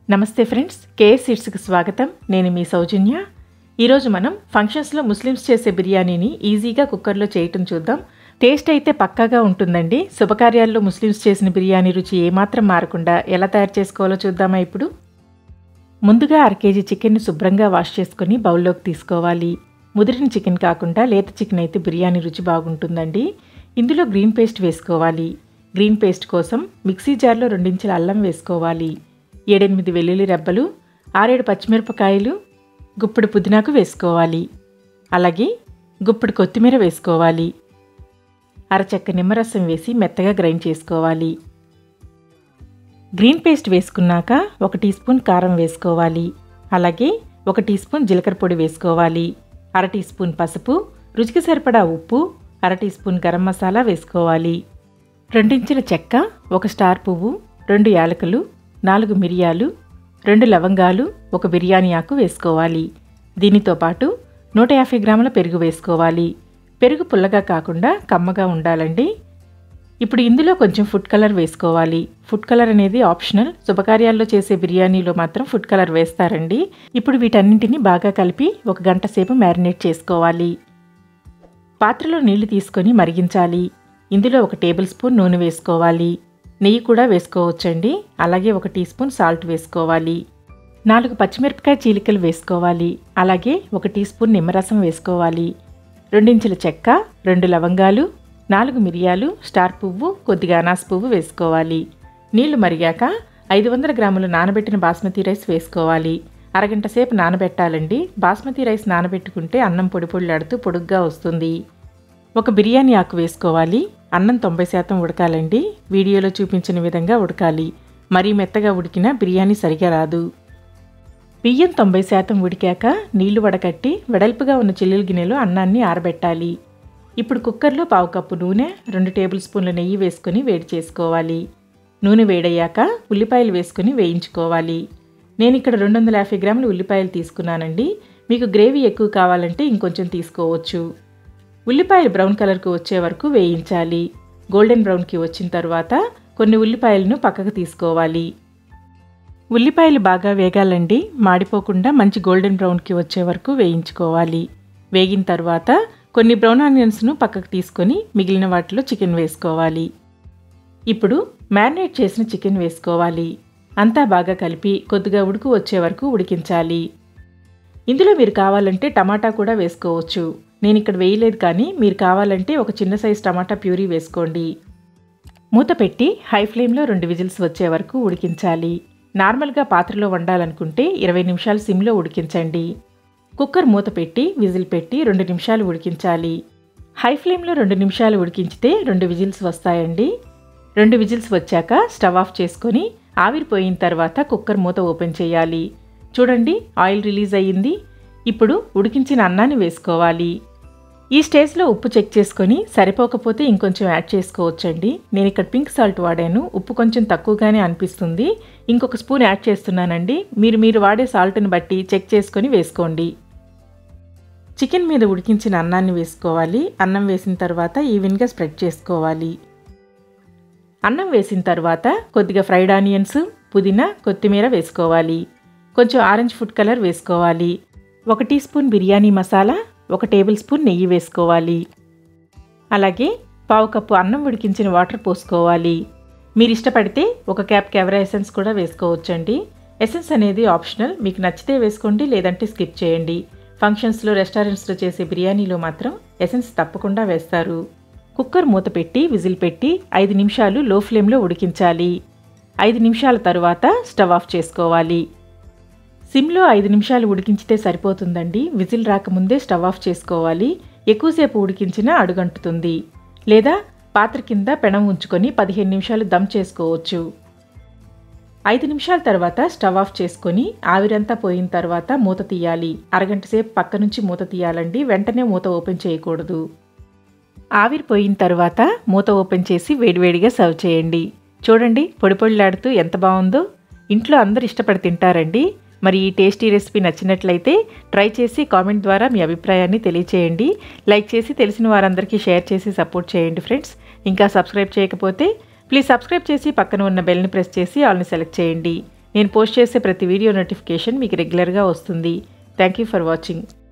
నమస్తే friends KS సీట్స్కి స్వాగతం నేను మీ సౌజన్య ఈరోజు మనం ఫంక్షన్స్లో ముస్లిమ్స్ చేసే బిర్యానీని ఈజీగా కుక్కర్లో చేయటం చూద్దాం టేస్ట్ అయితే పక్కాగా ఉంటుందండి శుభకార్యాల్లో ముస్లిమ్స్ చేసిన బిర్యానీ రుచి ఏమాత్రం మారకుండా ఎలా తయారు చేసుకోవాలో చూద్దామా ఇప్పుడు ముందుగా అర కేజీ చికెన్ని శుభ్రంగా వాష్ చేసుకొని బౌల్లోకి తీసుకోవాలి ముదిరిన చికెన్ కాకుండా లేత చికెన్ అయితే బిర్యానీ రుచి బాగుంటుందండి ఇందులో గ్రీన్ పేస్ట్ వేసుకోవాలి గ్రీన్ పేస్ట్ కోసం మిక్సీ జార్లో రెండించుల అల్లం వేసుకోవాలి ఏడెనిమిది వెల్లుల్లి రెబ్బలు ఆరేడు పచ్చిమిరపకాయలు గుప్పుడు పుదీనాకు వేసుకోవాలి అలాగే గుప్పుడు కొత్తిమీర వేసుకోవాలి అరచక్క నిమ్మరసం వేసి మెత్తగా గ్రైండ్ చేసుకోవాలి గ్రీన్ పేస్ట్ వేసుకున్నాక ఒక టీ స్పూన్ కారం వేసుకోవాలి అలాగే ఒక టీ స్పూన్ జీలకర్ర పొడి వేసుకోవాలి అర టీ స్పూన్ పసుపు రుచికి సరిపడా ఉప్పు అర టీ స్పూన్ గరం మసాలా వేసుకోవాలి రెండించిన చెక్క ఒక స్టార్ పువ్వు రెండు యాలకులు నాలుగు మిరియాలు రెండు లవంగాలు ఒక బిర్యానీ ఆకు వేసుకోవాలి దీనితో పాటు నూట యాభై గ్రాముల పెరుగు వేసుకోవాలి పెరుగు పుల్లగా కాకుండా కమ్మగా ఉండాలండి ఇప్పుడు ఇందులో కొంచెం ఫుడ్ కలర్ వేసుకోవాలి ఫుడ్ కలర్ అనేది ఆప్షనల్ శుభకార్యాల్లో చేసే బిర్యానీలో మాత్రం ఫుడ్ కలర్ వేస్తారండి ఇప్పుడు వీటన్నింటిని బాగా కలిపి ఒక గంట సేపు మ్యారినేట్ చేసుకోవాలి పాత్రలో నీళ్లు తీసుకొని మరిగించాలి ఇందులో ఒక టేబుల్ స్పూన్ నూనె వేసుకోవాలి నెయ్యి కూడా వేసుకోవచ్చండి అలాగే ఒక టీ స్పూన్ సాల్ట్ వేసుకోవాలి నాలుగు పచ్చిమిరపకాయ చీలికలు వేసుకోవాలి అలాగే ఒక టీ స్పూన్ నిమ్మరసం వేసుకోవాలి రెండించుల చెక్క రెండు లవంగాలు నాలుగు మిరియాలు స్టార్ పువ్వు కొద్దిగా అనాస పువ్వు వేసుకోవాలి నీళ్లు మరిగాక ఐదు వందల గ్రాములు నానబెట్టిన బాస్మతి రైస్ వేసుకోవాలి అరగంట సేపు నానబెట్టాలండి బాస్మతి రైస్ నానబెట్టుకుంటే అన్నం పొడి పొడిలాడుతూ పొడుగ్గా వస్తుంది ఒక బిర్యానీ ఆకు వేసుకోవాలి అన్నం తొంభై శాతం ఉడకాలండి వీడియోలో చూపించిన విధంగా ఉడకాలి మరీ మెత్తగా ఉడికినా బిర్యానీ సరిగా రాదు బియ్యం తొంభై శాతం ఉడికాక నీళ్లు వడకట్టి వెడల్పుగా ఉన్న చిల్లుల గిన్నెలో అన్నాన్ని ఆరబెట్టాలి ఇప్పుడు కుక్కర్లో పావు కప్పు నూనె రెండు టేబుల్ స్పూన్ల నెయ్యి వేసుకొని వేడి చేసుకోవాలి నూనె వేడయ్యాక ఉల్లిపాయలు వేసుకొని వేయించుకోవాలి నేను ఇక్కడ రెండు వందల యాభై గ్రాముల ఉల్లిపాయలు తీసుకున్నానండి మీకు గ్రేవీ ఎక్కువ కావాలంటే ఇంకొంచెం తీసుకోవచ్చు ఉల్లిపాయలు బ్రౌన్ కలర్కి వచ్చే వరకు వేయించాలి గోల్డెన్ బ్రౌన్కి వచ్చిన తర్వాత కొన్ని ఉల్లిపాయలను పక్కకు తీసుకోవాలి ఉల్లిపాయలు బాగా వేగాలండి మాడిపోకుండా మంచి గోల్డెన్ బ్రౌన్కి వచ్చే వరకు వేయించుకోవాలి వేగిన తర్వాత కొన్ని బ్రౌన్ ఆనియన్స్ను పక్కకు తీసుకొని మిగిలిన వాటిలో చికెన్ వేసుకోవాలి ఇప్పుడు మ్యారినేట్ చేసిన చికెన్ వేసుకోవాలి అంతా బాగా కలిపి కొద్దిగా ఉడుకు వచ్చే వరకు ఉడికించాలి ఇందులో మీరు కావాలంటే టమాటా కూడా వేసుకోవచ్చు నేను ఇక్కడ వేయలేదు కానీ మీరు కావాలంటే ఒక చిన్న సైజు టమాటా ప్యూరీ వేసుకోండి మూత పెట్టి హై ఫ్లేమ్లో రెండు విజిల్స్ వచ్చే వరకు ఉడికించాలి నార్మల్గా పాత్రలో వండాలనుకుంటే ఇరవై నిమిషాలు సిమ్లో ఉడికించండి కుక్కర్ మూత పెట్టి విజిల్ పెట్టి రెండు నిమిషాలు ఉడికించాలి హై ఫ్లేమ్లో రెండు నిమిషాలు ఉడికించితే రెండు విజిల్స్ వస్తాయండి రెండు విజిల్స్ వచ్చాక స్టవ్ ఆఫ్ చేసుకొని ఆవిరిపోయిన తర్వాత కుక్కర్ మూత ఓపెన్ చేయాలి చూడండి ఆయిల్ రిలీజ్ అయ్యింది ఇప్పుడు ఉడికించిన అన్నాన్ని వేసుకోవాలి ఈ స్టేజ్లో ఉప్పు చెక్ చేసుకొని సరిపోకపోతే ఇంకొంచెం యాడ్ చేసుకోవచ్చండి నేను ఇక్కడ పింక్ సాల్ట్ వాడాను ఉప్పు కొంచెం తక్కువగానే అనిపిస్తుంది ఇంకొక స్పూన్ యాడ్ చేస్తున్నానండి మీరు మీరు వాడే సాల్ట్ని బట్టి చెక్ చేసుకొని వేసుకోండి చికెన్ మీద ఉడికించిన అన్నాన్ని వేసుకోవాలి అన్నం వేసిన తర్వాత ఈవెన్గా స్ప్రెడ్ చేసుకోవాలి అన్నం వేసిన తర్వాత కొద్దిగా ఫ్రైడ్ ఆనియన్స్ పుదీనా కొత్తిమీర వేసుకోవాలి కొంచెం ఆరెంజ్ ఫుడ్ కలర్ వేసుకోవాలి ఒక టీ స్పూన్ బిర్యానీ మసాలా ఒక టేబుల్ స్పూన్ నెయ్యి వేసుకోవాలి అలాగే పావు కప్పు అన్నం ఉడికించిన వాటర్ పోసుకోవాలి మీరు ఇష్టపడితే ఒక క్యాప్ కెవరా ఎసెన్స్ కూడా వేసుకోవచ్చండి ఎసెన్స్ అనేది ఆప్షనల్ మీకు నచ్చితే వేసుకోండి లేదంటే స్కిప్ చేయండి ఫంక్షన్స్లో రెస్టారెంట్స్లో చేసే బిర్యానీలో మాత్రం ఎసెన్స్ తప్పకుండా వేస్తారు కుక్కర్ మూత పెట్టి విజిల్ పెట్టి ఐదు నిమిషాలు లో ఫ్లేమ్లో ఉడికించాలి ఐదు నిమిషాల తరువాత స్టవ్ ఆఫ్ చేసుకోవాలి సిమ్లో ఐదు నిమిషాలు ఉడికించితే సరిపోతుందండి విజిల్ రాకముందే స్టవ్ ఆఫ్ చేసుకోవాలి ఎక్కువసేపు ఉడికించినా అడుగంటుతుంది లేదా పాత్ర కింద పెనం ఉంచుకొని పదిహేను నిమిషాలు దమ్ చేసుకోవచ్చు ఐదు నిమిషాల తర్వాత స్టవ్ ఆఫ్ చేసుకొని ఆవిరంతా పోయిన తర్వాత మూత తీయాలి అరగంట సేపు పక్క నుంచి మూత తీయాలండి వెంటనే మూత ఓపెన్ చేయకూడదు ఆవిరి పోయిన తర్వాత మూత ఓపెన్ చేసి వేడివేడిగా సర్వ్ చేయండి చూడండి పొడి పొడిలాడుతూ ఎంత బాగుందో ఇంట్లో అందరు ఇష్టపడి తింటారండి మరి ఈ టేస్టీ రెసిపీ నచ్చినట్లయితే ట్రై చేసి కామెంట్ ద్వారా మీ అభిప్రాయాన్ని తెలియచేయండి లైక్ చేసి తెలిసిన వారందరికీ షేర్ చేసి సపోర్ట్ చేయండి ఫ్రెండ్స్ ఇంకా సబ్స్క్రైబ్ చేయకపోతే ప్లీజ్ సబ్స్క్రైబ్ చేసి పక్కన ఉన్న బెల్ని ప్రెస్ చేసి ఆల్ని సెలెక్ట్ చేయండి నేను పోస్ట్ చేసే ప్రతి వీడియో నోటిఫికేషన్ మీకు రెగ్యులర్గా వస్తుంది థ్యాంక్ యూ ఫర్ వాచింగ్